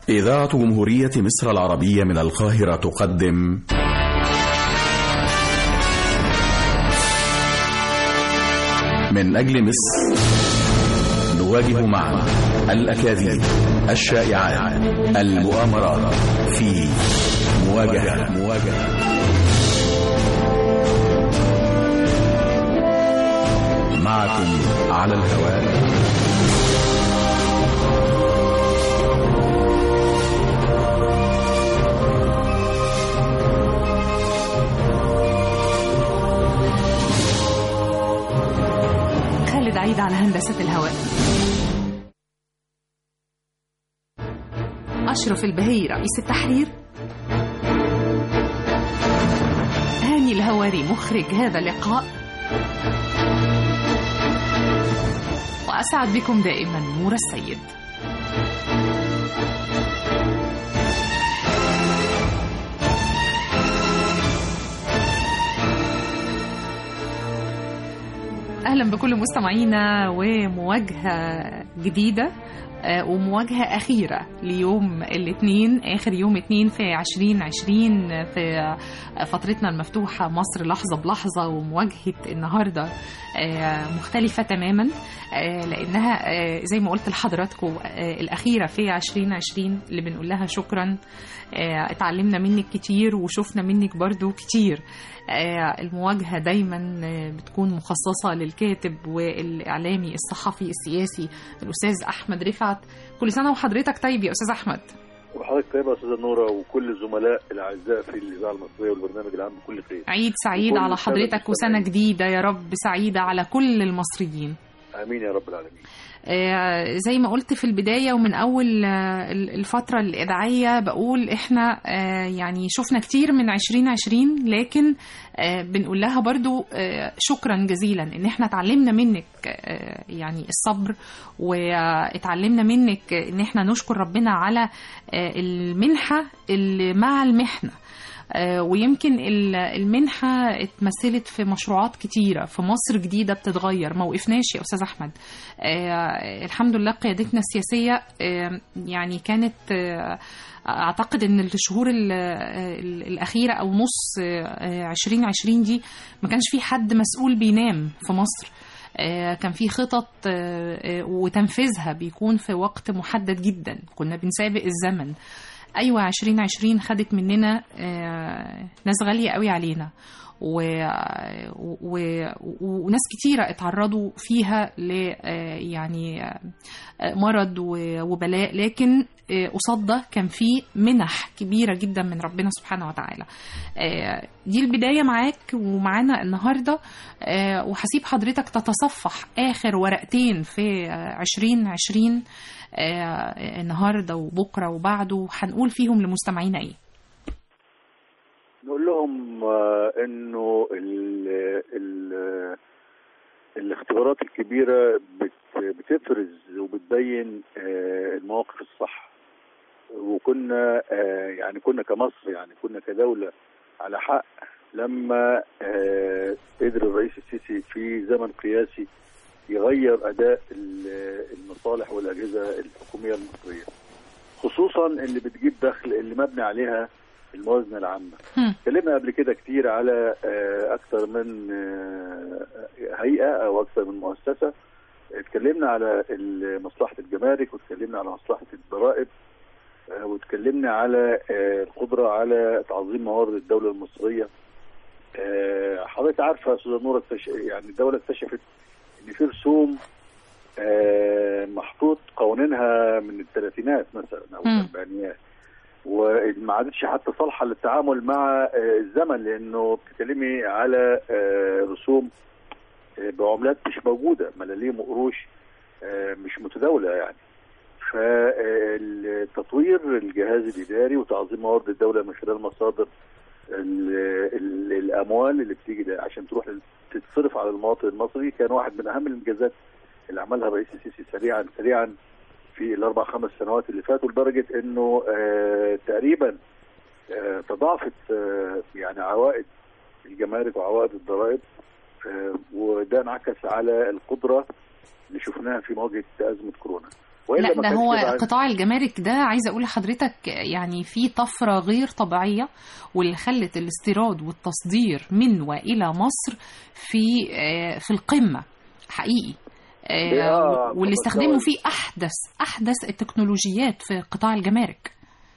إذاعة جمهورية مصر العربية من القاهرة تقدم من أجل مصر نواجه معا الأكاذيب الشائعات المؤامرات في مواجهة مواجهة معكم على الهواء خالد عيد على هندسة الهواء أشرف البهي رئيس التحرير هاني الهواري مخرج هذا اللقاء وأسعد بكم دائما نور السيد اهلا بكل مستمعينا ومواجهه جديده آه، ومواجهة أخيرة ليوم الاثنين آخر يوم اثنين في 2020 في فترتنا المفتوحة مصر لحظة بلحظة ومواجهة النهاردة آه، مختلفة تماما آه، لأنها آه، زي ما قلت لحضراتكم آه، الأخيرة في 2020 اللي بنقول لها شكرا آه، اتعلمنا منك كتير وشفنا منك برضو كتير آه، المواجهة دايما آه، بتكون مخصصة للكاتب والإعلامي الصحفي السياسي الأستاذ أحمد رفعت كل سنة وحضرتك طيب يا أستاذ أحمد وحضرتك طيبه يا استاذه نوره وكل الزملاء الاعزاء في الاذاعه المصريه والبرنامج العام بكل خير عيد سعيد وكل على السادة حضرتك وسنة المستمعين. جديدة يا رب سعيدة على كل المصريين امين يا رب العالمين آه، زي ما قلت في البداية ومن أول آه، الفترة الإذاعية بقول إحنا آه، يعني شفنا كتير من 2020 لكن آه، بنقول لها برضو آه، شكرا جزيلا إن إحنا اتعلمنا منك آه، يعني الصبر واتعلمنا منك إن إحنا نشكر ربنا على آه، المنحة اللي مع المحنة آه، ويمكن ال- المنحة اتمثلت في مشروعات كتيرة في مصر جديدة بتتغير ما وقفناش يا أستاذ أحمد آه، الحمد لله قيادتنا السياسية آه، يعني كانت آه، أعتقد إن الشهور ال- ال- الأخيرة أو نص آه، 2020 دي ما كانش في حد مسؤول بينام في مصر آه، كان في خطط آه، آه، وتنفيذها بيكون في وقت محدد جدا كنا بنسابق الزمن ايوه 2020 خدت مننا آه، ناس غاليه قوي علينا و... و... و... وناس كتيرة اتعرضوا فيها ل آه، يعني آه، مرض و- وبلاء لكن آه، قصاد ده كان في منح كبيرة جدا من ربنا سبحانه وتعالى آه، دي البداية معاك ومعانا النهاردة آه، وهسيب حضرتك تتصفح آخر ورقتين في آه، 2020 آه، النهارده وبكره وبعده هنقول فيهم لمستمعينا ايه نقول لهم آه، انه ال ال الاختبارات الكبيره بت بتفرز وبتبين آه، المواقف الصح وكنا آه، يعني كنا كمصر يعني كنا كدوله على حق لما آه، قدر الرئيس السيسي في زمن قياسي يغير اداء ال- المصالح والاجهزه الحكوميه المصريه خصوصا اللي بتجيب دخل اللي مبني عليها الموازنه العامه هم. اتكلمنا قبل كده كتير على آه، اكثر من آه، هيئه او اكثر من مؤسسه اتكلمنا على ال- مصلحه الجمارك واتكلمنا على مصلحه الضرائب آه، واتكلمنا على آه، القدره على تعظيم موارد الدوله المصريه آه، حضرتك عارفه يا استاذه نوره اكتش- يعني الدوله اكتشفت ان في رسوم آه، محطوط قوانينها من الثلاثينات مثلا او مم. الاربعينيات وما عادتش حتى صالحه للتعامل مع آه، الزمن لانه بتتكلمي على آه، رسوم آه، بعملات مش موجوده ملاليم وقروش آه، مش متداوله يعني فالتطوير الجهاز الاداري وتعظيم موارد الدوله من خلال مصادر ال- ال- الاموال اللي بتيجي ده عشان تروح تتصرف على المواطن المصري كان واحد من اهم الانجازات اللي عملها الرئيس السيسي سريعا سريعا في الاربع خمس سنوات اللي فاتوا لدرجه انه آه تقريبا آه تضاعفت آه يعني عوائد الجمارك وعوائد الضرائب آه وده انعكس على القدره اللي شفناها في مواجهه ازمه كورونا. والا لا ما ده كانش هو يبقى- قطاع الجمارك ده عايزه اقول لحضرتك يعني في طفره غير طبيعيه واللي خلت الاستيراد والتصدير من والى مصر في آه، في القمه حقيقي آه، آه، واللي طبعاً. استخدموا فيه احدث احدث التكنولوجيات في قطاع الجمارك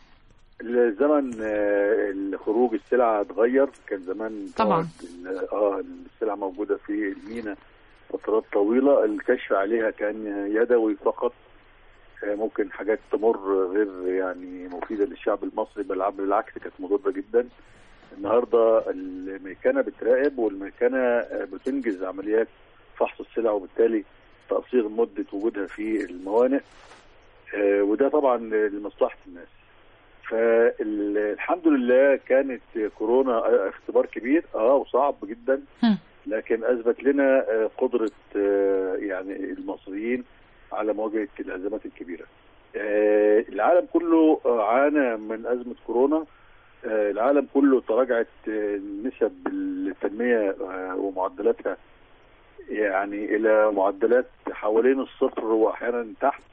الزمن آه، خروج السلعه اتغير كان زمان طبعاً. تقعد ال- اه السلعه موجوده في المينا فترات طويله الكشف عليها كان يدوي فقط آه، ممكن حاجات تمر غير يعني مفيده للشعب المصري بل بالعكس كانت مضره جدا النهارده الميكنه بتراقب والميكنه آه، بتنجز عمليات فحص السلع وبالتالي تقصير مده وجودها في الموانئ آه، وده طبعا لمصلحه الناس فالحمد لله كانت كورونا آه، اختبار كبير اه وصعب جدا هم. لكن اثبت لنا آه، قدره آه، يعني المصريين على مواجهه الازمات الكبيره. آه، العالم كله آه، عانى من ازمه كورونا آه، العالم كله تراجعت آه، نسب التنميه آه، ومعدلاتها يعني الى معدلات حوالين الصفر واحيانا تحت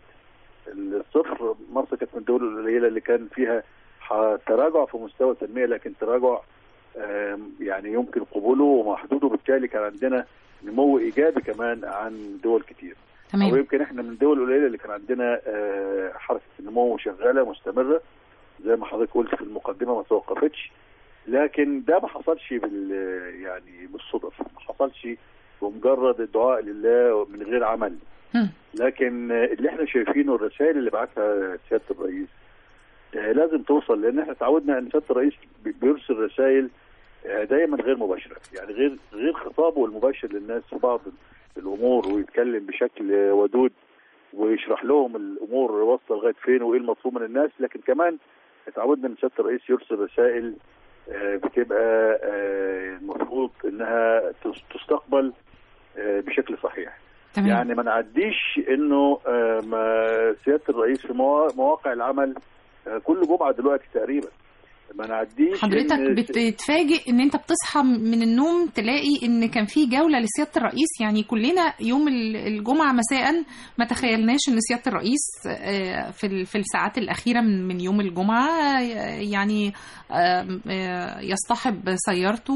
الصفر مصر كانت من الدول القليله اللي كان فيها ح- تراجع في مستوى التنميه لكن تراجع آم، يعني يمكن قبوله ومحدوده وبالتالي كان عندنا نمو ايجابي كمان عن دول كتير او تمام يمكن احنا من الدول القليله اللي كان عندنا آه، حركه النمو شغاله مستمره زي ما حضرتك قلت في المقدمه ما توقفتش لكن ده ما حصلش بال يعني بالصدف ما حصلش بمجرد الدعاء لله من غير عمل هم. لكن آه، اللي احنا شايفينه الرسائل اللي بعتها سياده الرئيس آه، لازم توصل لان احنا تعودنا ان سياده الرئيس بي- بيرسل رسائل آه، دايما غير مباشره يعني غير غير خطابه المباشر للناس في بعض الامور ويتكلم بشكل آه، ودود ويشرح لهم الامور واصله لغايه فين وايه المطلوب من الناس لكن كمان اتعودنا ان سياده الرئيس يرسل رسائل آه، بتبقى آه، المفروض انها تس- تستقبل آه، بشكل صحيح تمام يعني ما نعديش انه آه، ما سياده الرئيس في موا- مواقع العمل آه، كل جمعه دلوقتي تقريبا ما نعديش حضرتك إن- بتتفاجئ ان انت بتصحى من النوم تلاقي ان كان في جوله لسياده الرئيس يعني كلنا يوم ال- الجمعه مساء ما تخيلناش ان سياده الرئيس آه، في ال- في الساعات الاخيره من من يوم الجمعه آه، يعني آم، آه، يصطحب سيارته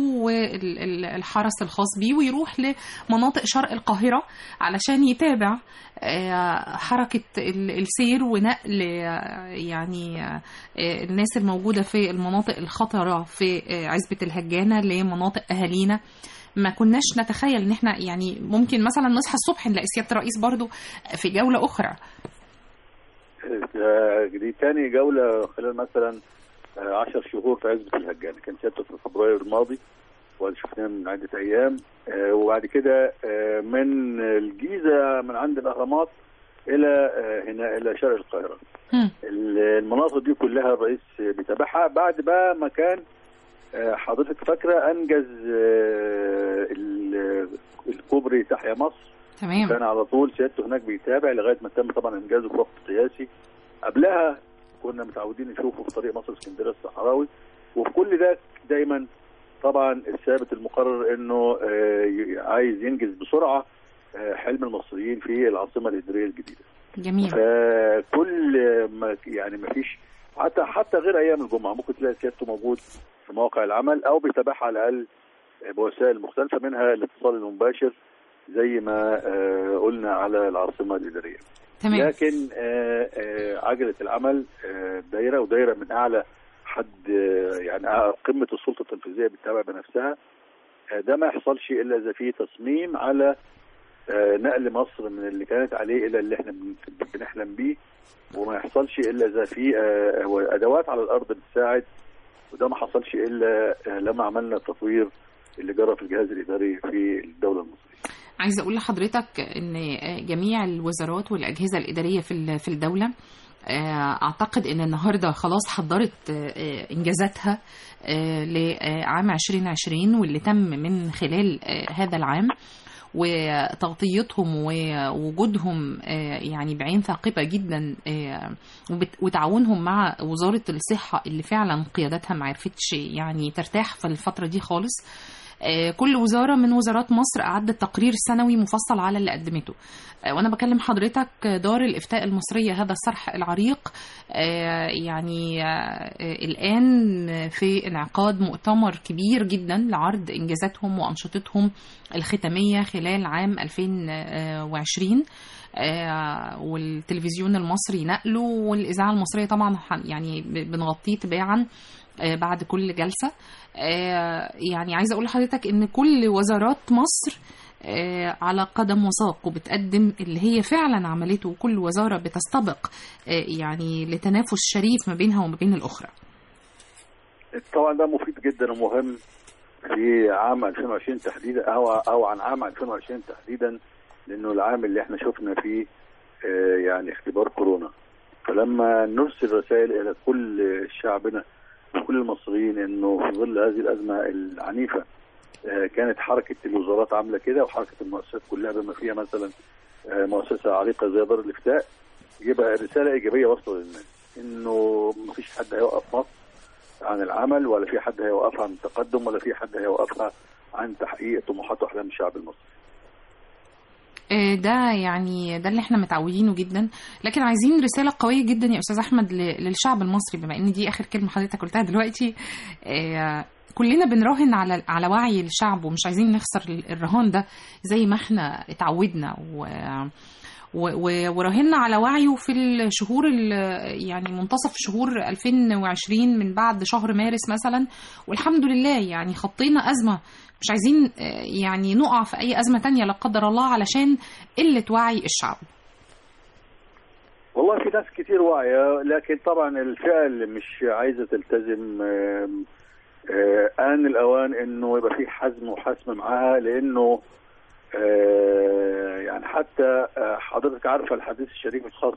والحرس الخاص بيه ويروح لمناطق شرق القاهره علشان يتابع آه، حركه ال- السير ونقل آه، يعني آه، آه، الناس الموجودة في المناطق الخطرة في آه، عزبة الهجانة لمناطق أهالينا ما كناش نتخيل ان احنا يعني ممكن مثلا نصحى الصبح نلاقي سيادة الرئيس برضو في جولة أخرى آه، دي تاني جولة خلال مثلا آه، عشر شهور في عزبة الهجان كان سيادته في فبراير الماضي وهذا شفناه من عدة أيام آه، وبعد كده آه، من الجيزة من عند الأهرامات إلى آه، هنا إلى شرق القاهرة هم. المناطق دي كلها الرئيس بيتابعها بعد بقى ما كان آه، حضرتك فاكرة أنجز آه، ال- الكوبري تحيا مصر تمام كان على طول سيادته هناك بيتابع لغايه ما تم طبعا انجازه في وقت قياسي قبلها كنا متعودين نشوفه في طريق مصر اسكندريه الصحراوي وفي كل ده دايما طبعا الثابت المقرر انه آه، ي- عايز ينجز بسرعه آه، حلم المصريين في العاصمه الاداريه الجديده جميل فكل ما يعني ما فيش حتى حتى غير ايام الجمعه ممكن تلاقي سيادته موجود في مواقع العمل او بيتابعها على الاقل بوسائل مختلفه منها الاتصال المباشر زي ما آه، قلنا على العاصمه الاداريه تمام لكن آه، آه، عجله العمل آه، دايره ودايره من اعلى حد آه، يعني أعلى قمه السلطه التنفيذيه بتتابع بنفسها آه، ده ما يحصلش الا اذا في تصميم على آه، نقل مصر من اللي كانت عليه الى اللي احنا بن- بنحلم بيه وما يحصلش الا اذا في آه، ادوات على الارض بتساعد وده ما حصلش الا آه، لما عملنا التطوير اللي جرى في الجهاز الاداري في الدوله المصريه عايزة أقول لحضرتك إن جميع الوزارات والأجهزة الإدارية في ال- في الدولة آه، أعتقد إن النهاردة خلاص حضرت آه، إنجازاتها آه، لعام 2020 واللي تم من خلال آه، هذا العام وتغطيتهم ووجودهم آه، يعني بعين ثاقبة جدا آه، وبت- وتعاونهم مع وزارة الصحة اللي فعلا قيادتها ما عرفتش يعني ترتاح في الفترة دي خالص آه، كل وزاره من وزارات مصر اعدت تقرير سنوي مفصل على اللي قدمته آه، وانا بكلم حضرتك آه، دار الافتاء المصريه هذا الصرح العريق آه، يعني آه، الان في انعقاد مؤتمر كبير جدا لعرض انجازاتهم وانشطتهم الختاميه خلال عام 2020 آه، والتلفزيون المصري نقله والاذاعه المصريه طبعا هن- يعني ب- بنغطيه تباعا آه، بعد كل جلسه آه، يعني عايزه اقول لحضرتك ان كل وزارات مصر آه، على قدم وساق وبتقدم اللي هي فعلا عملته وكل وزاره بتستبق آه، يعني لتنافس شريف ما بينها وما بين الاخرى طبعا ده مفيد جدا ومهم في عام 2020 تحديدا او او عن عام 2020 تحديدا لانه العام اللي احنا شفنا فيه آه، يعني اختبار كورونا فلما نرسل رسائل الى كل شعبنا وكل المصريين انه في ظل هذه الازمه العنيفه آه، كانت حركه الوزارات عامله كده وحركه المؤسسات كلها بما فيها مثلا آه، مؤسسه عريقه زي دار الافتاء يبقى رساله ايجابيه واصله للناس انه مفيش حد هيوقف مصر عن العمل ولا في حد هيوقفها عن التقدم ولا في حد هيوقفها عن تحقيق طموحات واحلام الشعب المصري آه، ده يعني ده اللي احنا متعودينه جدا لكن عايزين رسالة قوية جدا يا أستاذ أحمد ل- للشعب المصري بما إن دي آخر كلمة حضرتك قلتها دلوقتي آه، كلنا بنراهن على على وعي الشعب ومش عايزين نخسر ال- الرهان ده زي ما احنا اتعودنا و و- و- وراهنا على وعيه في الشهور ال- يعني منتصف شهور 2020 من بعد شهر مارس مثلا والحمد لله يعني خطينا أزمة مش عايزين آه، يعني نقع في أي أزمة تانية لا قدر الله علشان قلة وعي الشعب والله في ناس كتير واعية لكن طبعا الفئة اللي مش عايزة تلتزم آم، آه، آن الأوان إنه يبقى في حزم وحسم معاها لأنه آه، يعني حتى آه، حضرتك عارفة الحديث الشريف الخاص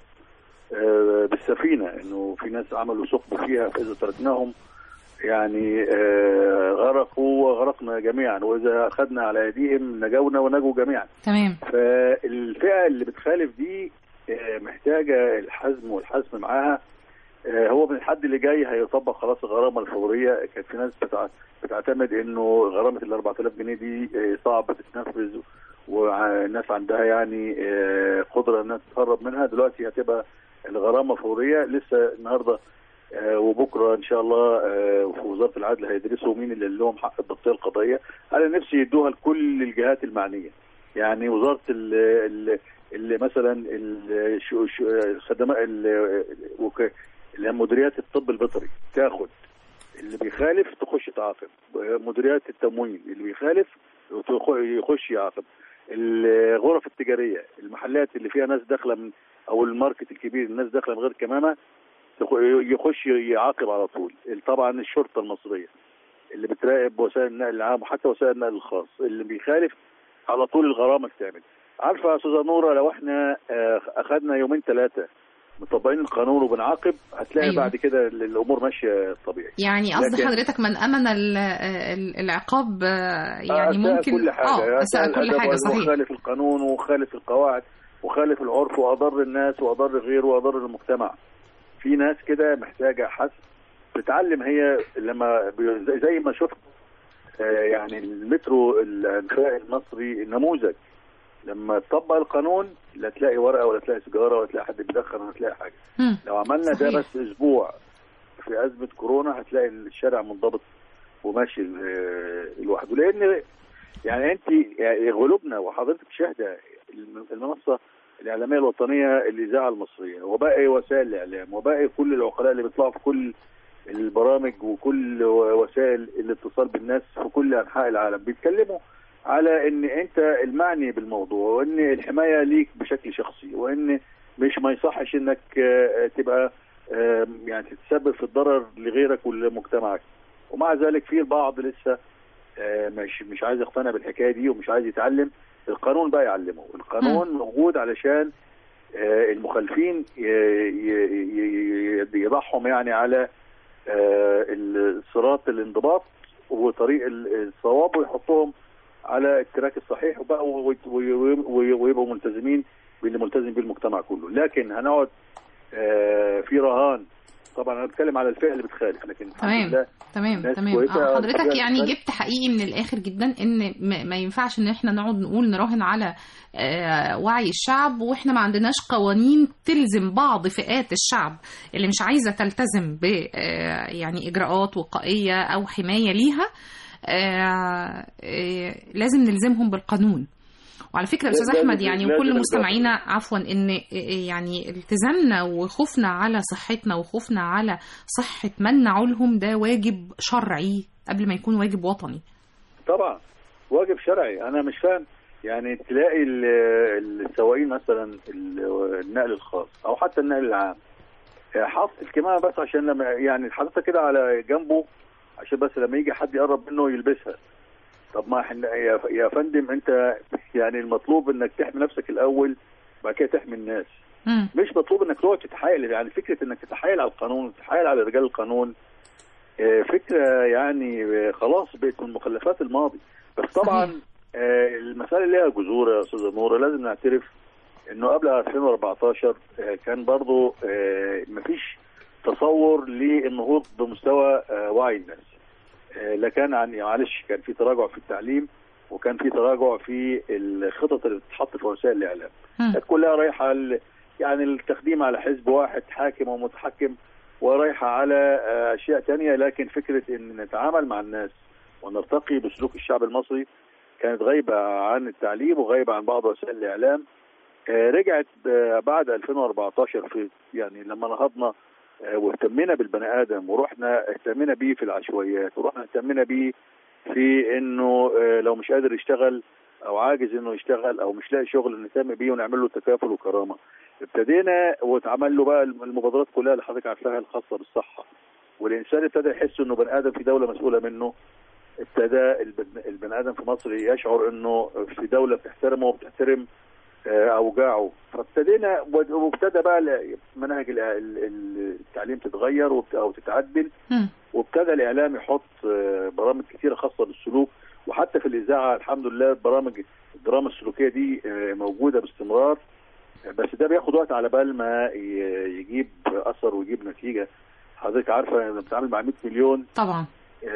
آه، بالسفينة إنه في ناس عملوا ثقب فيها فإذا تركناهم يعني آه، غرقوا وغرقنا جميعا وإذا أخذنا على أيديهم نجونا ونجوا جميعا تمام فالفئه اللي بتخالف دي آه، محتاجه الحزم والحزم معاها آه، هو من الحد اللي جاي هيطبق خلاص الغرامه الفوريه كان في ناس بتع- بتعتمد انه غرامه ال 4000 جنيه دي آه، صعب تتنفذ والناس عندها يعني آه، قدره انها تتهرب منها دلوقتي هتبقى الغرامه فوريه لسه النهارده آه، وبكره ان شاء الله آه، في وزاره العدل هيدرسوا مين اللي لهم حق الضبطيه القضائيه انا نفسي يدوها لكل الجهات المعنيه يعني وزاره ال ال اللي مثلا ال- شو- شو- الخدمات ال- وك- اللي هي مديريات الطب البيطري تاخد اللي بيخالف تخش تعاقب مديريات التموين اللي بيخالف تخ- يخش يعاقب الغرف التجاريه المحلات اللي فيها ناس داخله من او الماركت الكبير الناس داخله من غير كمامه تخ- يخش يعاقب على طول طبعا الشرطه المصريه اللي بتراقب وسائل النقل العام وحتى وسائل النقل الخاص اللي بيخالف على طول الغرامه تتعمل عارفه يا استاذه نوره لو احنا آه، اخذنا يومين ثلاثه مطبقين القانون وبنعاقب هتلاقي أيوة. أيوة. بعد كده ال- الامور ماشيه طبيعي يعني قصد لكن- حضرتك من امن ال- ال- العقاب آه، يعني أساء ممكن كل حاجه اه اساء كل الأدب حاجه صحيح وخالف القانون وخالف القواعد وخالف العرف واضر الناس واضر غيره واضر المجتمع في ناس كده محتاجه حس تتعلم هي لما بي- زي- زي ما شفت آه، يعني المترو الانفاق المصري نموذج لما تطبق القانون لا تلاقي ورقه ولا تلاقي سيجاره ولا تلاقي حد بيدخن ولا تلاقي حاجه مم. لو عملنا صحيح. ده بس اسبوع في ازمه كورونا هتلاقي الشارع منضبط وماشي ال- لوحده لان يعني انت يعني غلوبنا وحضرتك شاهده الم- المنصه الاعلاميه الوطنيه الاذاعه المصريه وباقي وسائل الاعلام وباقي كل العقلاء اللي بيطلعوا في كل البرامج وكل وسائل الاتصال بالناس في كل انحاء العالم بيتكلموا على ان انت المعني بالموضوع وان الحمايه ليك بشكل شخصي وان مش ما يصحش انك آه، تبقى آه، يعني تتسبب في الضرر لغيرك ولمجتمعك ومع ذلك في البعض لسه آه، مش مش عايز يقتنع بالحكايه دي ومش عايز يتعلم القانون بقى يعلمه القانون موجود علشان آه، المخالفين ي- ي- ي- ي- يضعهم يعني على آه، الصراط الانضباط وطريق ال- الصواب ويحطهم على التراك الصحيح وبقى وي- وي- وي- ويبقوا ملتزمين باللي ملتزم بيه المجتمع كله لكن هنقعد آه، في رهان طبعا انا بتكلم على الفئه اللي بتخالف لكن الحمد تمام. لله تمام ناس تمام كويسة آه، حضرتك الحاجة يعني الثانية- جبت حقيقي من الاخر جدا ان ما- ما ينفعش ان احنا نقعد نقول نراهن على آه، وعي الشعب واحنا ما عندناش قوانين تلزم بعض فئات الشعب اللي مش عايزه تلتزم ب آه، يعني اجراءات وقائيه او حمايه ليها آه، آه، لازم نلزمهم بالقانون وعلى فكره استاذ لازم- احمد يعني لازم وكل الجو- مستمعينا عفوا ان يعني التزامنا وخوفنا على صحتنا وخوفنا على صحه من نعولهم ده واجب شرعي قبل ما يكون واجب وطني طبعا واجب شرعي انا مش فاهم يعني تلاقي ال- السواقين مثلا ال- النقل الخاص او حتى النقل العام حاطط الكمامه بس عشان لما يعني حاططها كده على جنبه عشان بس لما يجي حد يقرب منه يلبسها طب ما احنا يا يا فندم انت يعني المطلوب انك تحمي نفسك الاول بعد كده تحمي الناس مم. مش مطلوب انك تقعد تتحايل يعني فكره انك تتحايل على القانون تتحايل على رجال القانون آه، فكره يعني آه، خلاص بقت من مخلفات الماضي بس طبعا صحيح. آه، المسألة ليها جذور يا استاذه نوره لازم نعترف انه قبل 2014 آه، كان برضه آه، مفيش تصور للنهوض بمستوى آه، وعي الناس آه، لا كان عن معلش كان في تراجع في التعليم وكان في تراجع في الخطط اللي بتتحط في وسائل الاعلام مم. كانت كلها رايحه ال- يعني التقديم على حزب واحد حاكم ومتحكم ورايحه على آه، اشياء تانية لكن فكره ان نتعامل مع الناس ونرتقي بسلوك الشعب المصري كانت غايبه عن التعليم وغايبه عن بعض وسائل الاعلام آه، رجعت آه، بعد 2014 في يعني لما نهضنا آه، واهتمينا بالبني ادم ورحنا اهتمينا بيه في العشوائيات ورحنا اهتمينا بيه في انه آه، لو مش قادر يشتغل او عاجز انه يشتغل او مش لاقي شغل نهتم بيه ونعمل له تكافل وكرامه ابتدينا واتعمل له بقى المبادرات كلها اللي حضرتك عارفاها الخاصه بالصحه والانسان ابتدى يحس انه بني ادم في دوله مسؤوله منه ابتدى البن- البني ادم في مصر يشعر انه في دوله بتحترمه وبتحترم آه، اوجاعه فابتدينا وابتدى بقى ال- مناهج ال- ال- التعليم تتغير وبت- او تتعدل مم. وابتدى الاعلام يحط آه، برامج كثيره خاصه بالسلوك وحتى في الاذاعه الحمد لله برامج الدراما السلوكيه دي آه، موجوده باستمرار آه، بس ده بياخد وقت على بال ما ي- يجيب اثر ويجيب نتيجه حضرتك عارفه لما بتتعامل مع 100 مليون طبعا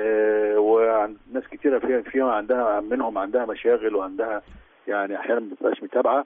آه، وعند ناس كتيره فيها فيها عندها منهم عندها مشاغل وعندها يعني احيانا ما بتبقاش متابعه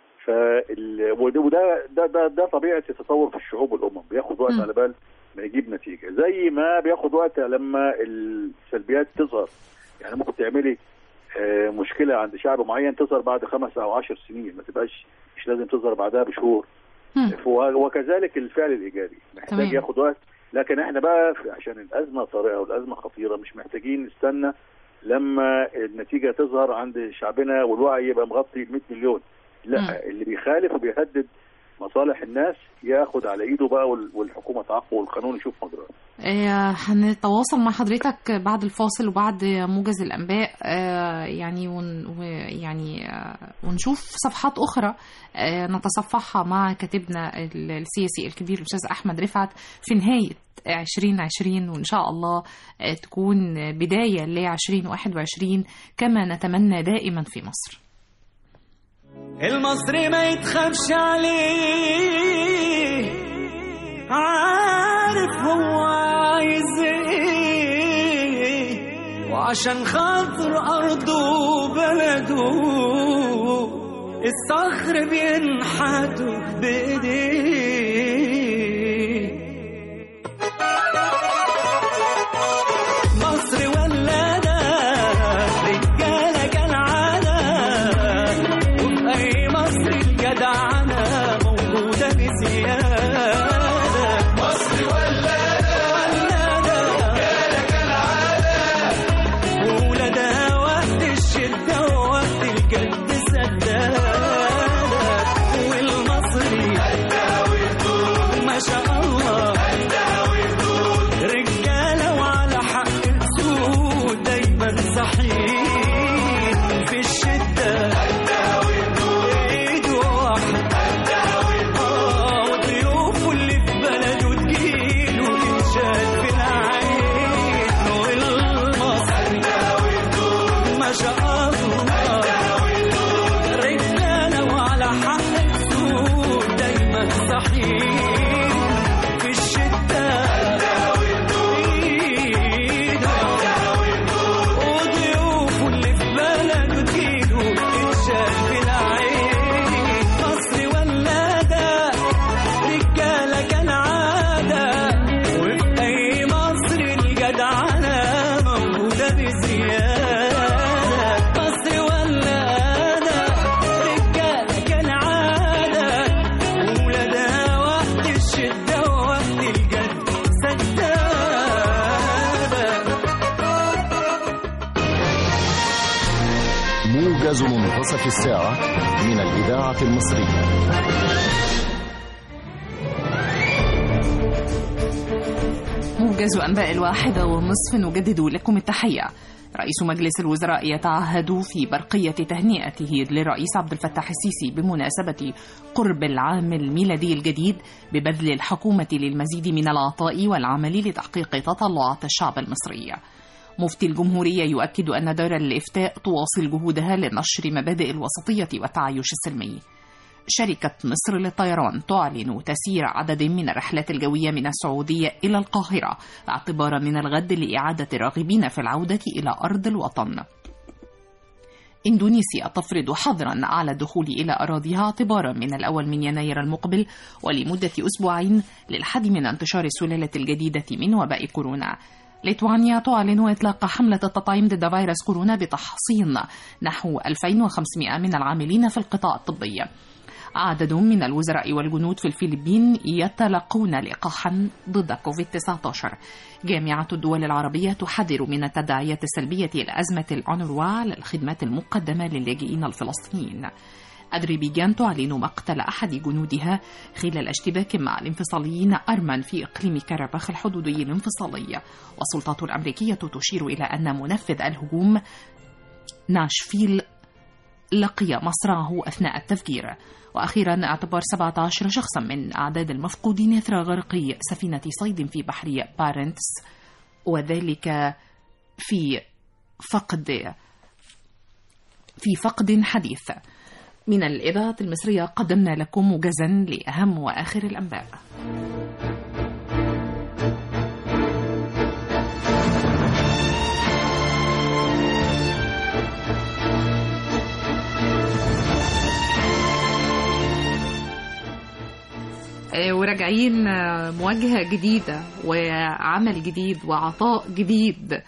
فال وده وده ده, ده, ده طبيعه التطور في الشعوب والامم بياخد وقت م. على بال ما يجيب نتيجه زي ما بياخد وقت لما السلبيات تظهر يعني ممكن تعملي آه، مشكله عند شعب معين تظهر بعد خمس او عشر سنين ما تبقاش مش لازم تظهر بعدها بشهور مم. وكذلك الفعل الايجابي محتاج تمام. ياخد وقت لكن احنا بقى في- عشان الازمه طارئه والازمه خطيره مش محتاجين نستنى لما النتيجه تظهر عند شعبنا والوعي يبقى مغطي 100 مليون لا مم. اللي بيخالف وبيهدد مصالح الناس ياخد على ايده بقى وال- والحكومه تعاقبه والقانون يشوف مجراه آه، هنتواصل مع حضرتك بعد الفاصل وبعد موجز الانباء آه، يعني ون ويعني آه، ونشوف صفحات اخرى آه، نتصفحها مع كاتبنا ال- السياسي الكبير الاستاذ احمد رفعت في نهايه 2020 وان شاء الله آه، تكون بدايه ل 2021 كما نتمنى دائما في مصر. المصري ما يتخافش عليه عارف هو عايز ايه وعشان خاطر ارضه وبلده الصخر بينحته بايديه مصر ولادة رجالة كالعادة وفي أي مصر الجدعنة موجودة بزيادة مصر ولادة ولادة رجالة كالعادة وولادها وقت الشدة ووقت الجد سدادة والمصري موجز منتصف الساعة من الإذاعة المصرية موجز أنباء الواحدة والنصف نجدد لكم التحية رئيس مجلس الوزراء يتعهد في برقية تهنئته للرئيس عبد الفتاح السيسي بمناسبة قرب العام الميلادي الجديد ببذل الحكومة للمزيد من العطاء والعمل لتحقيق تطلعات الشعب المصري. مفتي الجمهورية يؤكد أن دار الإفتاء تواصل جهودها لنشر مبادئ الوسطية والتعايش السلمي. شركة مصر للطيران تعلن تسيير عدد من الرحلات الجوية من السعودية إلى القاهرة اعتبارا من الغد لإعادة الراغبين في العودة إلى أرض الوطن. إندونيسيا تفرض حظرا على الدخول إلى أراضيها اعتبارا من الأول من يناير المقبل ولمدة أسبوعين للحد من انتشار السلالة الجديدة من وباء كورونا. ليتوانيا تعلن إطلاق حملة التطعيم ضد فيروس كورونا بتحصين نحو 2500 من العاملين في القطاع الطبي. عدد من الوزراء والجنود في الفلبين يتلقون لقاحا ضد كوفيد-19 جامعة الدول العربية تحذر من التداعيات السلبية لأزمة الأونروا على الخدمات المقدمة للاجئين الفلسطينيين أذربيجان تعلن مقتل أحد جنودها خلال اشتباك مع الانفصاليين أرمن في إقليم كرباخ الحدودي الانفصالي والسلطات الأمريكية تشير إلى أن منفذ الهجوم ناشفيل لقي مصرعه أثناء التفجير وأخيرا اعتبر 17 شخصا من أعداد المفقودين إثر غرق سفينة صيد في بحر بارنتس وذلك في فقد في فقد حديث من الإذاعة المصرية قدمنا لكم موجزا لأهم وآخر الأنباء وراجعين مواجهة جديدة وعمل جديد وعطاء جديد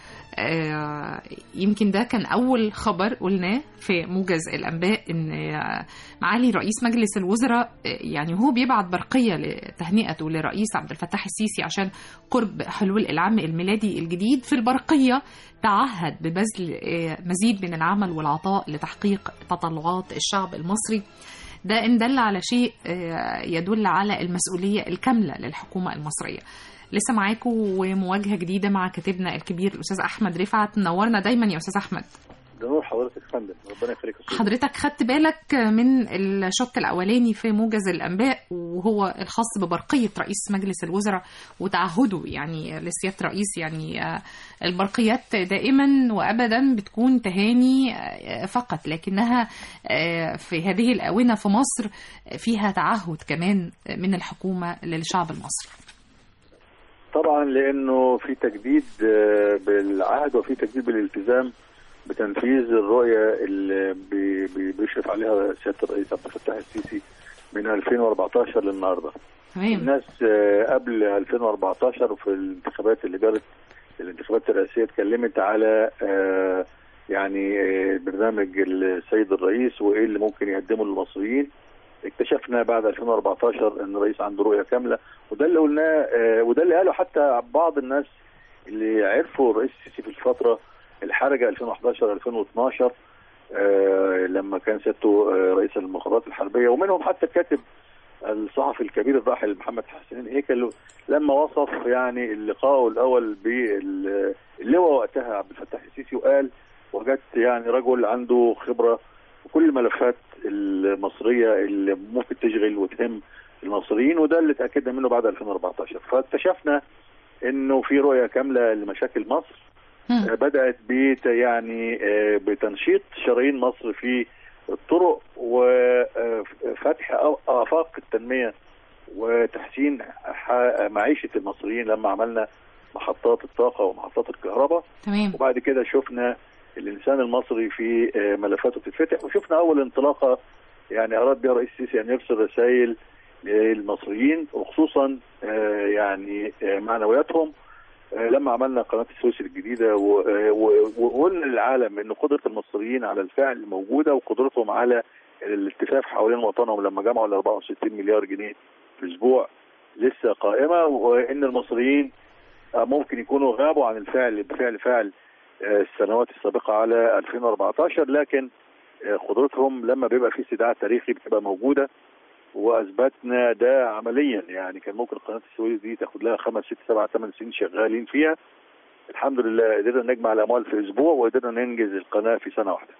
يمكن ده كان أول خبر قلناه في موجز الأنباء إن معالي رئيس مجلس الوزراء يعني هو بيبعت برقية لتهنئته للرئيس عبد الفتاح السيسي عشان قرب حلول العام الميلادي الجديد في البرقية تعهد ببذل مزيد من العمل والعطاء لتحقيق تطلعات الشعب المصري ده إن دل على شيء يدل على المسؤولية الكاملة للحكومة المصرية لسه معاكم ومواجهة جديدة مع كاتبنا الكبير الأستاذ أحمد رفعت نورنا دايما يا أستاذ أحمد ده نور حضرتك يا فندم ربنا يخليك يا أستاذ. حضرتك خدت بالك من الشق الأولاني في موجز الأنباء وهو الخاص ببرقية رئيس مجلس الوزراء وتعهده يعني لسيادة الرئيس يعني آه، البرقيات دائما وأبدا بتكون تهاني آه، فقط لكنها آه، في هذه الآونة في مصر فيها تعهد كمان من الحكومة للشعب المصري طبعا لانه في تجديد آه، بالعهد وفي تجديد بالالتزام بتنفيذ الرؤيه اللي بي- بي- بيشرف عليها سياده الرئيس عبد الفتاح السيسي من 2014 للنهارده. تمام الناس آه، قبل 2014 في الانتخابات اللي جرت الانتخابات الرئاسيه اتكلمت على آه، يعني آه، برنامج السيد الرئيس وايه اللي ممكن يقدمه للمصريين اكتشفنا بعد 2014 ان الرئيس عنده رؤيه كامله وده اللي قلناه آه، وده اللي قاله حتى بعض الناس اللي عرفوا الرئيس السيسي في الفتره الحرجه 2011 2012 آه، لما كان سيادته آه، رئيس المخابرات الحربيه ومنهم حتى الكاتب الصحفي الكبير الراحل محمد حسين هيكل لما وصف يعني اللقاء الاول باللواء وقتها عبد الفتاح السيسي وقال وجدت يعني رجل عنده خبره في كل الملفات المصريه اللي ممكن تشغل وتهم المصريين وده اللي اتاكدنا منه بعد 2014 فاكتشفنا انه في رؤيه كامله لمشاكل مصر مم. آه، بدات بت يعني آه، بتنشيط شرايين مصر في الطرق وفتح افاق التنميه وتحسين ح- معيشه المصريين لما عملنا محطات الطاقه ومحطات الكهرباء تمام وبعد كده شفنا الانسان المصري في آه، ملفاته بتتفتح وشفنا اول انطلاقه يعني اراد بها الرئيس السيسي ان يرسل رسائل للمصريين وخصوصا آه، يعني آه، معنوياتهم آه، لما عملنا قناه السويس الجديده و- آه، و- وقلنا للعالم ان قدره المصريين على الفعل موجوده وقدرتهم على الالتفاف حوالين وطنهم لما جمعوا ال 64 مليار جنيه في اسبوع لسه قائمه وان المصريين آه، ممكن يكونوا غابوا عن الفعل بفعل فعل آه، السنوات السابقه على 2014 لكن آه، قدرتهم لما بيبقى في استدعاء تاريخي بتبقى موجوده واثبتنا ده عمليا يعني كان ممكن قناه السويس دي تاخد لها خمس ست سبع ثمان سنين شغالين فيها الحمد لله قدرنا نجمع الاموال في اسبوع وقدرنا ننجز القناه في سنه واحده.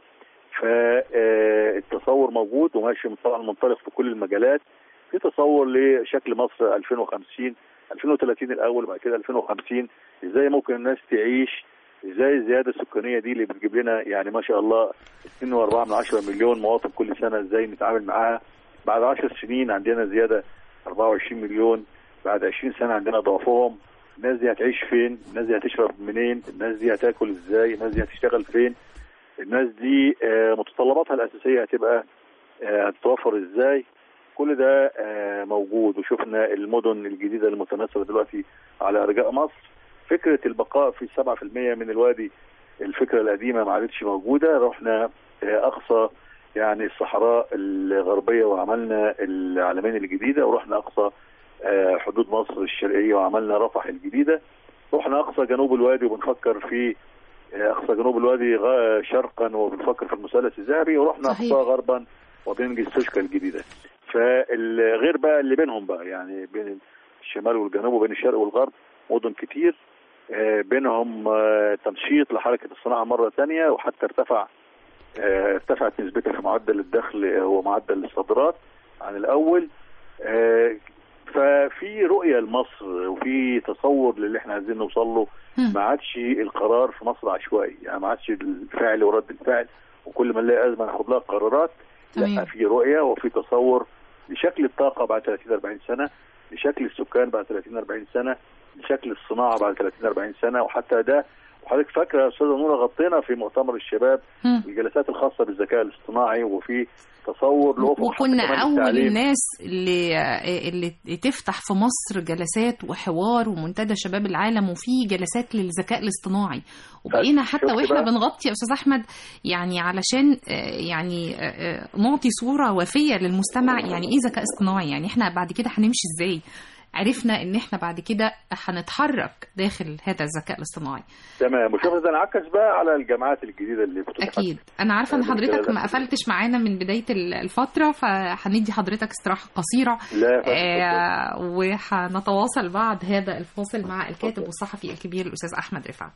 فالتصور موجود وماشي طبعا منطلق في كل المجالات في تصور لشكل مصر 2050 2030 الاول وبعد كده 2050 ازاي ممكن الناس تعيش ازاي الزياده السكانيه دي اللي بتجيب لنا يعني ما شاء الله 2.4 من 10 مليون مواطن كل سنه ازاي نتعامل معاها بعد 10 سنين عندنا زياده 24 مليون بعد 20 سنه عندنا ضعفهم الناس دي هتعيش فين الناس دي هتشرب منين الناس دي هتاكل ازاي الناس دي هتشتغل فين الناس دي آه، متطلباتها الاساسيه هتبقى آه، هتتوفر ازاي كل ده آه، موجود وشفنا المدن الجديده المتناثره دلوقتي على ارجاء مصر فكره البقاء في 7% من الوادي الفكره القديمه ما عادتش موجوده رحنا آه، اقصى يعني الصحراء الغربيه وعملنا العلمين الجديده ورحنا اقصى آه، حدود مصر الشرقيه وعملنا رفح الجديده رحنا اقصى جنوب الوادي وبنفكر في آه، اقصى جنوب الوادي غ- شرقا وبنفكر في المثلث الذهبي ورحنا صحيح. اقصى غربا وبننجز توشكا الجديده فالغير بقى اللي بينهم بقى يعني بين الشمال والجنوب وبين الشرق والغرب مدن كتير آه، بينهم آه، تنشيط لحركه الصناعه مره ثانيه وحتى ارتفع آه، ارتفعت نسبتها في معدل الدخل آه، ومعدل الصادرات عن الاول آه، ففي رؤيه لمصر وفي تصور للي احنا عايزين نوصل له مم. ما عادش القرار في مصر عشوائي يعني ما عادش الفعل ورد الفعل وكل ما نلاقي ازمه ناخد لها قرارات لا تمام. في رؤيه وفي تصور لشكل الطاقه بعد 30 40 سنه لشكل السكان بعد 30 40 سنه لشكل الصناعه بعد 30 40 سنه وحتى ده وحضرتك فاكره يا استاذه نوره غطينا في مؤتمر الشباب مم. الجلسات الخاصه بالذكاء الاصطناعي وفي تصور لافق حتى وكنا كمان اول التعليم. الناس اللي اللي تفتح في مصر جلسات وحوار ومنتدى شباب العالم وفي جلسات للذكاء الاصطناعي وبقينا حتى شفت واحنا بقى؟ بنغطي يا استاذ احمد يعني علشان آه، يعني آه، آه، نعطي صوره وافيه للمستمع يعني ايه ذكاء اصطناعي يعني احنا بعد كده هنمشي ازاي عرفنا ان احنا بعد كده هنتحرك داخل هذا الذكاء الاصطناعي تمام وشوف ده انعكس بقى على الجامعات الجديده اللي فتحت اكيد انا عارفه ان آه، حضرتك بالكلام ما ده. قفلتش معانا من بدايه الفتره فهندي حضرتك استراحه قصيره لا آه وهنتواصل بعد هذا الفاصل مع الكاتب والصحفي الكبير الاستاذ احمد رفعت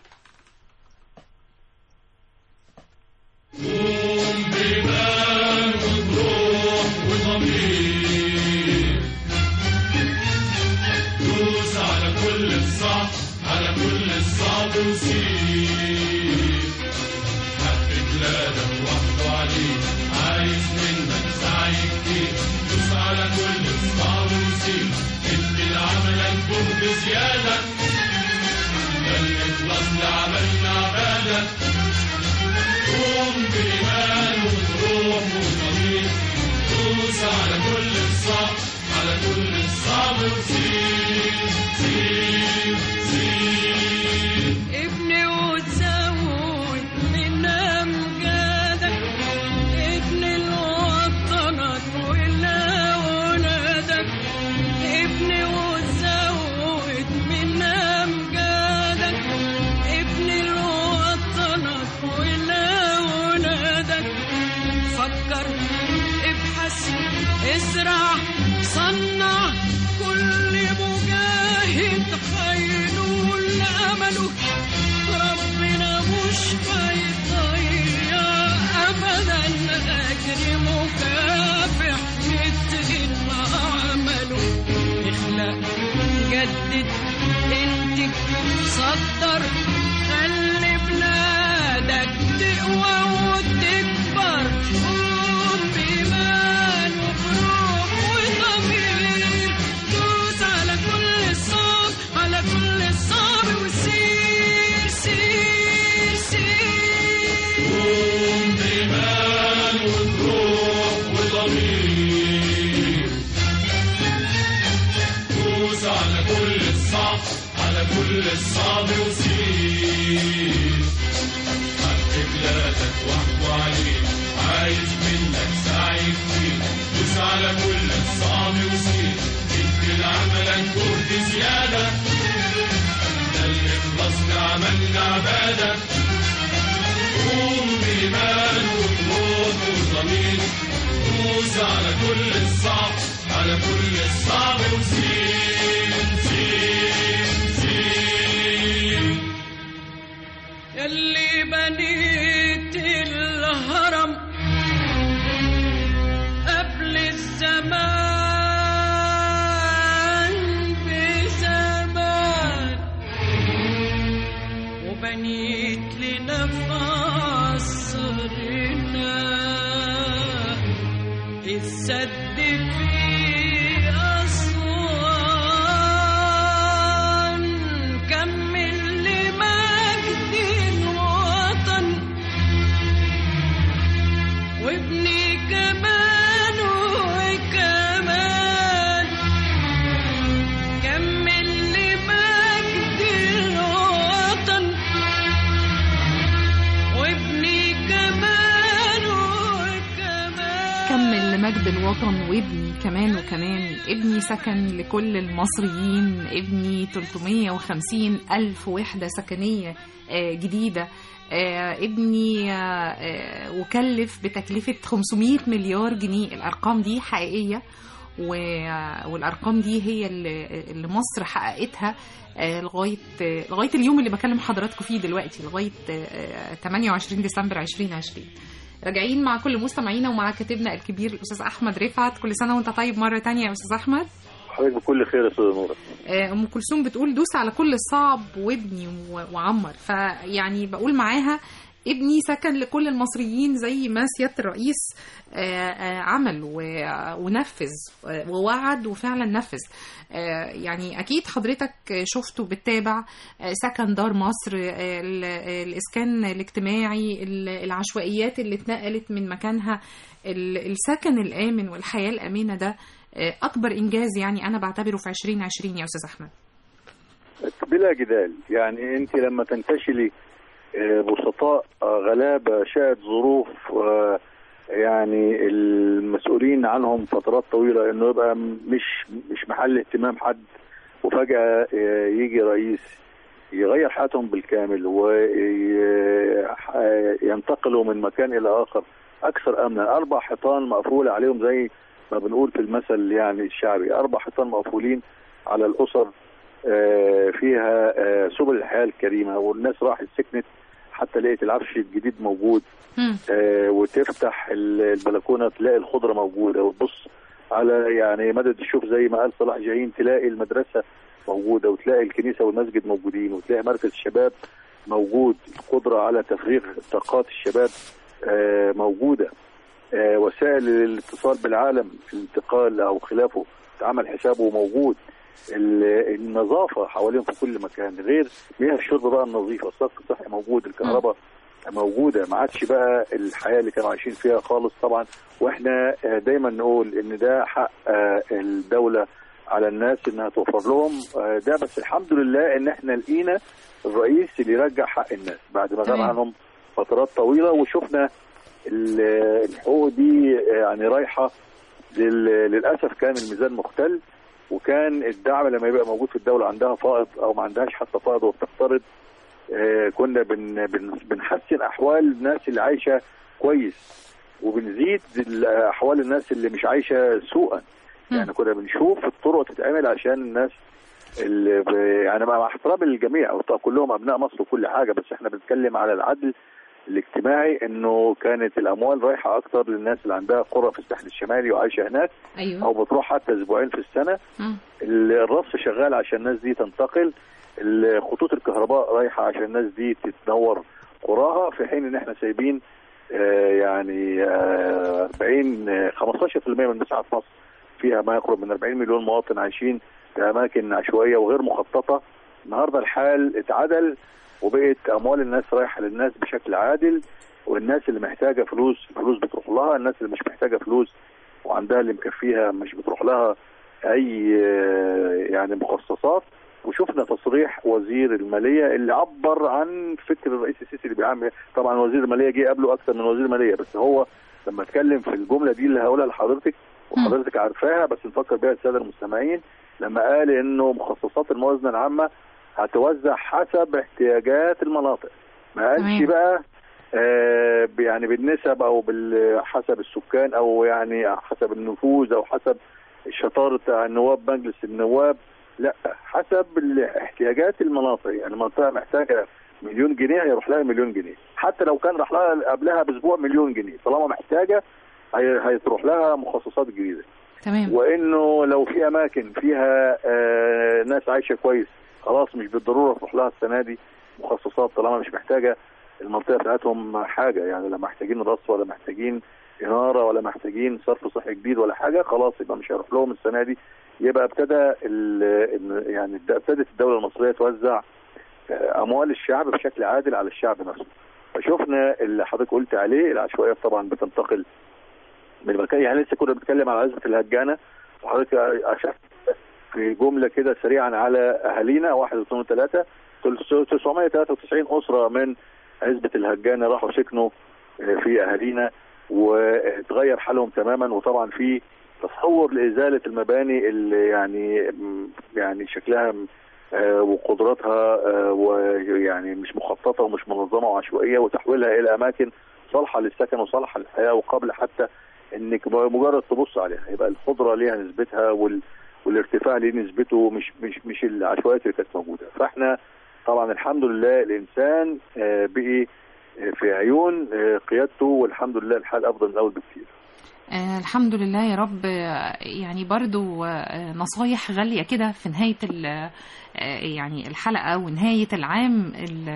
دوس على كل الصعب على كل الصعب وسيب حق بلادك وحده عليك عايز منك سعي كتير دوس على كل الصعب وسيب ادي لعملك جهد زيادة ده اللي خلاص لعملنا عبادة قوم بإيمان وبروح وضمير دوس على كل الصعب على كل الصعب وسيب سيب سيب ابني وتزود من امجادك ابني لوطنك ولأولادك ابني وتزود من امجادك ابني لوطنك ولأولادك فكر ابحث ازرع صنع كل مجاهد هينول امله ربنا مش هيضيع ابدا اجر مكافح مثل ما عمله اخلق جدد انتج صدر خلي بلادك تقوى وتكبر قوم بإيمان وبروح وضمير دوس على كل الصعب على كل الصعب وسير سير سير قوم بإيمان وبروح وضمير دوس على كل الصعب على كل الصعب وسير حق بلادك وحده عليك عايز منك سعي كتير دوس على كل الصعب وسير ادي لعملك جهد زيادة ده اللي خلصنا عملنا عبادة قوم بإيمان وبروح وضمير دوس على كل الصعب على كل الصعب وسير سير سير اللي بنيت الهرم قبل الزمان بزمان وبنيت لنا في عصرنا السد في أسوان كمل لمجد الوطن وابني كمان وكمان كمل لمجد الوطن وابني كمان وكمان كمل لمجد الوطن وابني كمان وكمان ابني سكن لكل المصريين ابني 350 ألف وحدة سكنية آه، جديدة آه، ابني آه، آه، وكلف بتكلفة 500 مليار جنيه الأرقام دي حقيقية و- والأرقام دي هي اللي اللي مصر حققتها آه، لغاية آه، لغاية اليوم اللي بكلم حضراتكم فيه دلوقتي لغاية آه، 28 ديسمبر 2020 راجعين مع كل مستمعينا ومع كاتبنا الكبير الاستاذ احمد رفعت كل سنه وانت طيب مره تانية يا استاذ احمد حضرتك بكل خير يا استاذ نور آه، ام كلثوم بتقول دوس على كل الصعب وابني و- وعمر فيعني بقول معاها ابني سكن لكل المصريين زي ما سياده الرئيس آه، آه، عمل و- ونفذ آه، ووعد وفعلا نفذ آه، يعني اكيد حضرتك شفته بتتابع آه، سكن دار مصر آه، ال- آه، الاسكان الاجتماعي ال- العشوائيات اللي اتنقلت من مكانها ال- السكن الامن والحياه الامنه ده آه، اكبر انجاز يعني انا بعتبره في 2020 يا استاذ احمد بلا جدال يعني انت لما تنتشلي آه، بسطاء آه، غلابه شاءت ظروف آه، يعني المسؤولين عنهم فترات طويله انه يبقى مش مش محل اهتمام حد وفجاه آه، يجي رئيس يغير حياتهم بالكامل وينتقلوا من مكان الى اخر اكثر امنا اربع حيطان مقفوله عليهم زي ما بنقول في المثل يعني الشعبي اربع حيطان مقفولين على الاسر آه، فيها آه، سبل الحياه الكريمه والناس راحت سكنت حتى لقيت العفش الجديد موجود مم. آه، وتفتح ال- البلكونه تلاقي الخضره موجوده وتبص على يعني مدد الشوف زي ما قال صلاح جاهين تلاقي المدرسه موجوده وتلاقي الكنيسه والمسجد موجودين وتلاقي مركز الشباب موجود القدره على تفريغ طاقات الشباب آه، موجوده آه، وسائل الاتصال بالعالم الانتقال او خلافه اتعمل حسابه موجود ال- النظافه حواليهم في كل مكان غير مياه الشرب بقى النظيفه الصرف الصحي موجود الكهرباء موجوده ما عادش بقى الحياه اللي كانوا عايشين فيها خالص طبعا واحنا آه، دايما نقول ان ده حق آه، الدوله على الناس انها توفر لهم آه، ده بس الحمد لله ان احنا لقينا الرئيس اللي يرجع حق الناس بعد ما غاب تمام. عنهم فترات طويله وشفنا ال- الحقوق دي يعني رايحه لل- للاسف كان الميزان مختل وكان الدعم لما يبقى موجود في الدوله عندها فائض او ما عندهاش حتى فائض وبتقترض آه، كنا بن بن بنحسن احوال الناس اللي عايشه كويس وبنزيد ال- احوال الناس اللي مش عايشه سوءا يعني كنا بنشوف الطرق تتعمل عشان الناس اللي ب... يعني مع احترام الجميع طبعا كلهم ابناء مصر وكل حاجه بس احنا بنتكلم على العدل الاجتماعي انه كانت الاموال رايحه اكتر للناس اللي عندها قرى في الساحل الشمالي وعايشه هناك ايوه او بتروح حتى اسبوعين في السنه مم. الرص شغال عشان الناس دي تنتقل خطوط الكهرباء رايحه عشان الناس دي تتنور قراها في حين ان احنا سايبين آه، يعني آه، 40 آه، 15% من مساحه مصر فيها ما يقرب من 40 مليون مواطن عايشين في اماكن عشوائيه وغير مخططه النهارده الحال اتعدل وبقت اموال الناس رايحه للناس بشكل عادل والناس اللي محتاجه فلوس فلوس بتروح لها الناس اللي مش محتاجه فلوس وعندها اللي مكفيها مش بتروح لها اي آه، يعني مخصصات وشفنا تصريح وزير الماليه اللي عبر عن فكر الرئيس السيسي اللي بيعمل طبعا وزير الماليه جه قبله اكثر من وزير الماليه بس هو لما اتكلم في الجمله دي اللي هقولها لحضرتك وحضرتك عارفاها بس نفكر بيها الساده المستمعين لما قال انه مخصصات الموازنه العامه هتوزع حسب احتياجات المناطق ما قالش تمام. بقى آه، يعني بالنسب او بال- حسب السكان او يعني حسب النفوذ او حسب شطاره النواب مجلس النواب لا حسب ال- احتياجات المناطق يعني منطقه محتاجه مليون جنيه هيروح لها مليون جنيه حتى لو كان راح لها قبلها باسبوع مليون جنيه طالما محتاجه هي- هيتروح لها مخصصات جديده تمام وانه لو في اماكن فيها آه ناس عايشه كويس خلاص مش بالضروره تروح لها السنه دي مخصصات طالما مش محتاجه المنطقه بتاعتهم حاجه يعني لا محتاجين رصف ولا محتاجين اناره ولا محتاجين صرف صحي جديد ولا حاجه خلاص يبقى مش هيروح لهم السنه دي يبقى ابتدى ال- إن- يعني الد- ابتدت الدوله المصريه توزع آه، اموال الشعب بشكل عادل على الشعب نفسه فشفنا اللي حضرتك قلت عليه العشوائيات طبعا بتنتقل من مكان يعني لسه كنا بنتكلم على عزبه الهجانه وحضرتك اشرت في جمله كده سريعا على اهالينا واحد واثنين وثلاثه 993 اسره من عزبه الهجانه راحوا سكنوا في اهالينا وتغير حالهم تماما وطبعا في تصور لازاله المباني اللي يعني يعني شكلها آه، وقدراتها آه، ويعني مش مخططه ومش منظمه وعشوائيه وتحويلها الى اماكن صالحه للسكن وصالحه للحياه وقبل حتى انك مجرد تبص عليها يبقى الخضره ليها نسبتها وال والارتفاع ليه نسبته مش مش مش العشوائيات اللي كانت موجوده فاحنا طبعا الحمد لله الانسان آه، بقي آه، في عيون آه، قيادته والحمد لله الحال افضل من الاول بكثير آه الحمد لله يا رب آه، يعني برضو آه نصايح غالية كده في نهاية ال- آه يعني الحلقة ونهاية العام ال-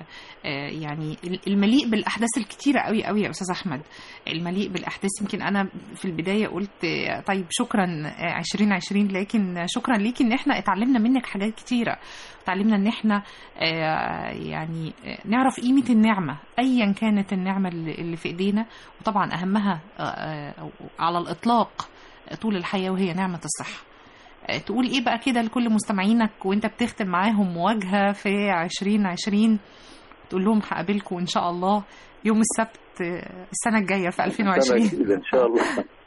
آه يعني المليء بالأحداث الكتيرة قوي قوي يا أستاذ أحمد المليء بالأحداث يمكن أنا في البداية قلت آه، طيب شكرا آه، 2020 لكن شكرا ليكي إن إحنا اتعلمنا منك حاجات كتيرة اتعلمنا إن إحنا آه، يعني آه، نعرف قيمة النعمة أيا كانت النعمة اللي اللي في إيدينا وطبعا أهمها آه، آه، على الإطلاق طول الحياة وهي نعمة الصحة آه، تقول إيه بقى كده لكل مستمعينك وأنت بتختم معاهم مواجهة في 2020 تقول لهم هقابلكم إن شاء الله يوم السبت آه، السنة الجاية في سنة 2020 جديدة ان شاء الله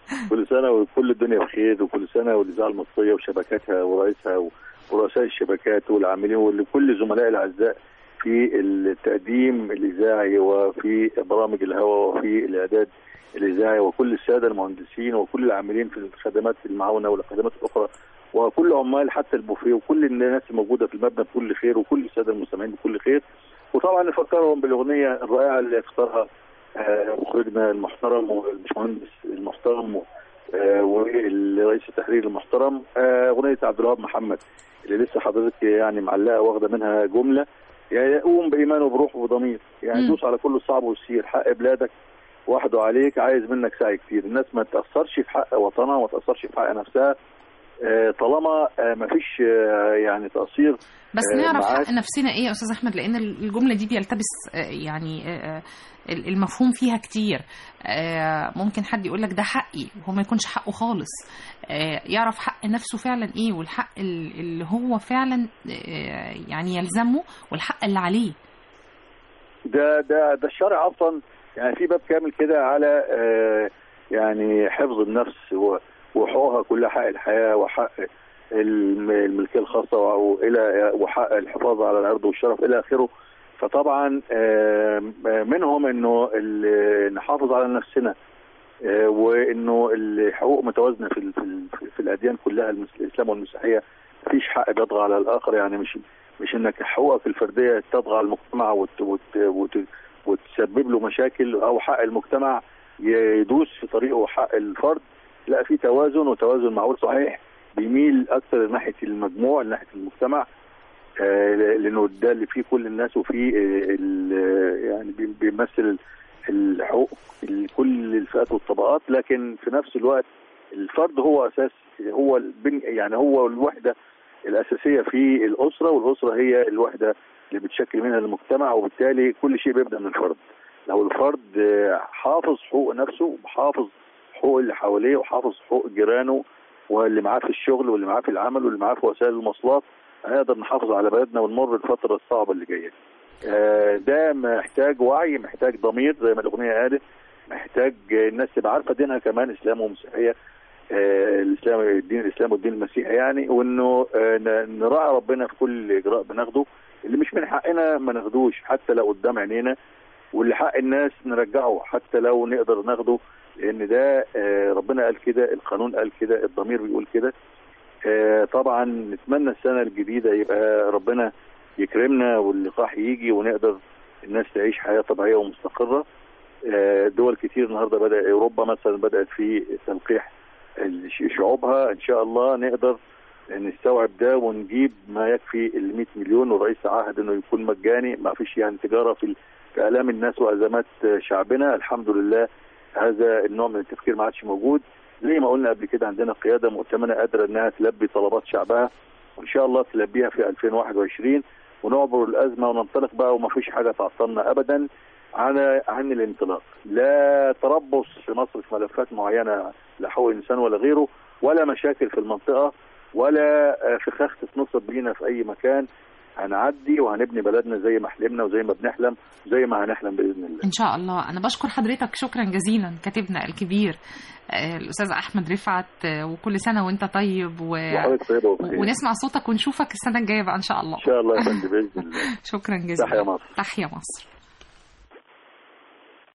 كل سنه وكل الدنيا بخير وكل سنه والاذاعه المصريه وشبكاتها ورئيسها ورؤساء الشبكات والعاملين ولكل زملاء الاعزاء في التقديم الاذاعي وفي برامج الهواء وفي الاعداد الاذاعي وكل الساده المهندسين وكل العاملين في الخدمات المعاونه والخدمات الاخرى وكل عمال حتى البوفيه وكل الناس الموجوده في المبنى بكل خير وكل الساده المستمعين بكل خير وطبعا نفكرهم بالاغنيه الرائعه اللي اختارها آه، مخرجنا المحترم والباشمهندس المحترم آه، ورئيس التحرير المحترم آه، اغنيه عبد الوهاب محمد اللي لسه حضرتك يعني معلقه واخده منها جمله يعني قوم بايمان وبروح وبضمير يعني مم. دوس على كل الصعب والسير حق بلادك وحده عليك عايز منك سعي كتير الناس ما تاثرش في حق وطنها وما تاثرش في حق نفسها آه، طالما آه، ما فيش آه، يعني تقصير بس آه، نعرف معاك. حق نفسنا ايه يا استاذ احمد لان الجمله دي بيلتبس آه، يعني آه، آه، المفهوم فيها كتير آه، ممكن حد يقول لك ده حقي وهو ما يكونش حقه خالص آه، يعرف حق نفسه فعلا ايه والحق ال- اللي هو فعلا آه، يعني يلزمه والحق اللي عليه ده ده ده الشرع اصلا يعني في باب كامل كده على آه، يعني حفظ النفس و- وحقوقها كلها حق الحياه وحق الم- الملكيه الخاصه والى وحق الحفاظ على الارض والشرف الى اخره فطبعا آه، منهم انه ال- نحافظ على نفسنا آه، وانه الحقوق متوازنه في ال- في ال- في الاديان كلها المس- الاسلام والمسيحيه مفيش حق بيطغى على الاخر يعني مش مش انك حقوقك الفرديه تطغى على المجتمع وت وت وت وتسبب له مشاكل او حق المجتمع يدوس في طريقه حق الفرد لا في توازن وتوازن معقول صحيح بيميل اكثر ناحيه المجموع ناحيه المجتمع آه، لانه ده اللي فيه كل الناس وفيه آه، ال- يعني بي- بيمثل الحقوق كل الفئات والطبقات لكن في نفس الوقت الفرد هو اساس هو البن يعني هو الوحده الاساسيه في الاسره والاسره هي الوحده اللي بتشكل منها المجتمع وبالتالي كل شيء بيبدا من الفرد لو الفرد آه، حافظ حقوق نفسه وحافظ حقوق اللي حواليه وحافظ حقوق جيرانه واللي معاه في الشغل واللي معاه في العمل واللي معاه في وسائل المواصلات هنقدر نحافظ على بلدنا ونمر الفتره الصعبه اللي جايه. آه، ده محتاج وعي محتاج ضمير زي ما الاغنيه قالت محتاج آه، الناس تبقى عارفه دينها كمان اسلام ومسيحيه آه، الاسلام الدين الاسلام والدين المسيحي يعني وانه آه، ن- نراعي ربنا في كل اجراء بناخده اللي مش من حقنا ما ناخدوش حتى لو قدام عينينا واللي حق الناس نرجعه حتى لو نقدر ناخده لان ده آه، ربنا قال كده القانون قال كده الضمير بيقول كده آه، طبعا نتمنى السنه الجديده يبقى ربنا يكرمنا واللقاح يجي ونقدر الناس تعيش حياه طبيعيه ومستقره آه، دول كتير النهارده بدا اوروبا مثلا بدات في تلقيح الش- شعوبها ان شاء الله نقدر نستوعب ده ونجيب ما يكفي ال 100 مليون والرئيس عهد انه يكون مجاني ما فيش يعني تجاره في في الام الناس وازمات شعبنا الحمد لله هذا النوع من التفكير ما عادش موجود زي ما قلنا قبل كده عندنا قياده مؤتمنه قادره انها تلبي طلبات شعبها وان شاء الله تلبيها في 2021 ونعبر الازمه وننطلق بقى وما فيش حاجه تعطلنا ابدا عن عن الانطلاق لا تربص في مصر في ملفات معينه لحقوق الانسان ولا غيره ولا مشاكل في المنطقه ولا آه، فخاخ تتنصب لينا في اي مكان هنعدي وهنبني بلدنا زي ما حلمنا وزي ما بنحلم زي ما هنحلم باذن الله ان شاء الله انا بشكر حضرتك شكرا جزيلا كاتبنا الكبير آه، الاستاذ احمد رفعت آه، وكل سنه وانت طيب و... وحضرتك طيبه وبخير ونسمع صوتك ونشوفك السنه الجايه بقى ان شاء الله ان شاء الله يا فندم باذن الله شكرا جزيلا تحيا مصر تحيا مصر